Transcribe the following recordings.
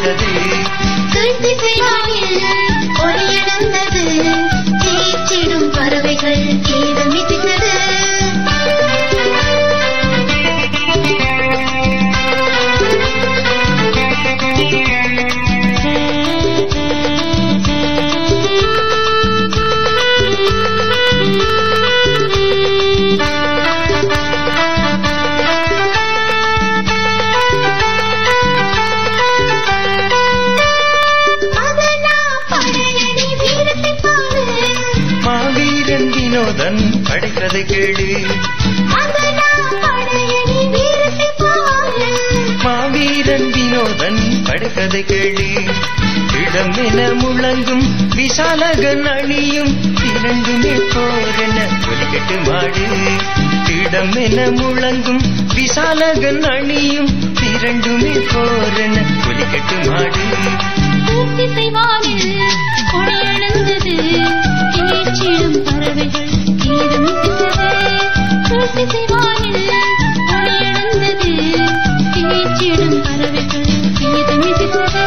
படைத்தது கீழ்த்திசைவானில் ஒளியெழுந்தது கீச்சிடும் பறவைகள் கீதமிசைத்தது மதனா படையணி வீரத்தை பாரு மாவீரன் வினோதன் படைத்ததை கேளு மதனா படையணி வீரத்தை பாரு மாவீரன் வினோதன் படைத்ததை கேளு இடமென முழங்கும் விசாலகன் அணியும் இரண்டுமே போரென ஒலிக்கட்டு மாடு இடமென முழங்கும் விசாலகன் அணியும் இரண்டுமே போரென ஒலிக்கட்டு மாடு கீழ்த்திசைவானில் ஒளியெழுந்தது கீச்சிடும் பறவைகள் கீதமிசைத்தது கீழ்த்திசைவானில் ஒளியெழுந்தது கீச்சிடும் பறவைகள் கீதமிசைத்தது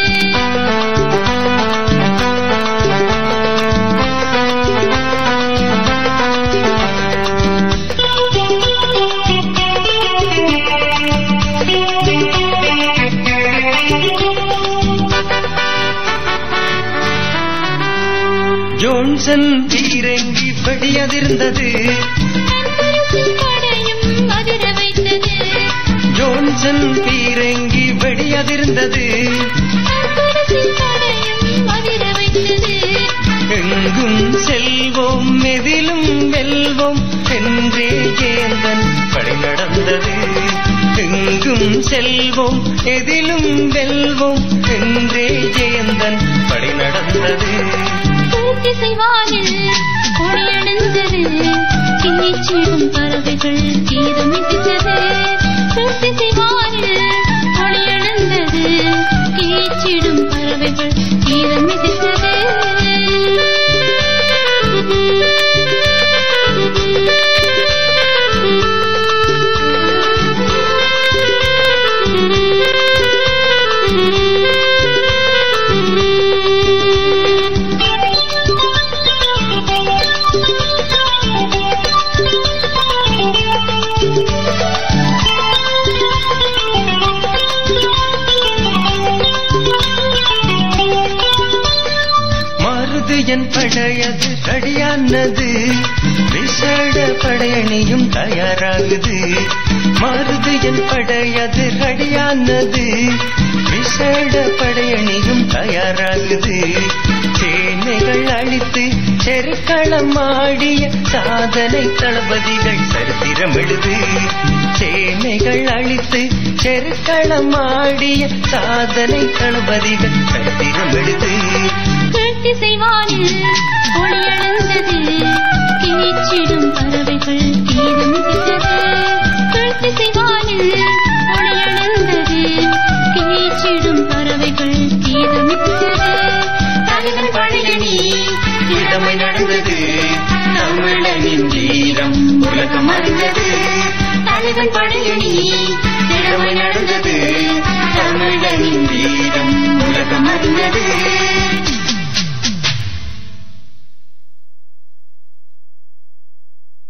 ஜோன்சன் பீரங்கி படியதிர்ந்தது படையும் அதிர வைத்தது ஜோன்சன் பீரங்கி வெடியதிர்ந்தது படையும் அதிர வைத்தது எங்கும் செல்வோம் எதிலும் வெல்வோம் என்றே ஏந்தன் படை நடந்தது எங்கும் செல்வோம் எதிலும் வெல்வோம் என்றே ஜெயந்தன் படை நடந்தது கீழ்த்திசைவானில் ஒளியெழுந்தது கீச்சிடும் பறவைகள் கீதமிசைத்தது கீழ்த்திசைவானில் ஒளியெழுந்தது கீச்சிடும் பறவைகள் கீதமிசைத்தது மருது என் படையது கடியானது விசேட படையணியும் தயாராகுது மருது என் படையது கடியானது விசேட படையணியும் தயாராகுது சேனைகள் அழித்து செருக்களம் ஆடிய சாதனை தளபதிகள் சரித்திரம் எழுது சேனைகள் அழித்து செருக்களம் ஆடிய சாதனை தளபதிகள் சரித்திரம் எழுது கீழ்த்திசைவானில் ஒளியெழுந்தது கீச்சிடும் பறவைகள் கீதமிசைத்தது கீழ்த்திசைவானில் ஒளியெழுந்தது கீச்சிடும் பறவைகள் கீதமிசைத்தது தலைவன் பழையணி இளமை நடந்தது தமிழனின் வீரம் உலகம் அறிந்தது தலைவன் பழையணி இளமை நடந்தது தமிழனின் வீரம் உலகம் அறிந்தது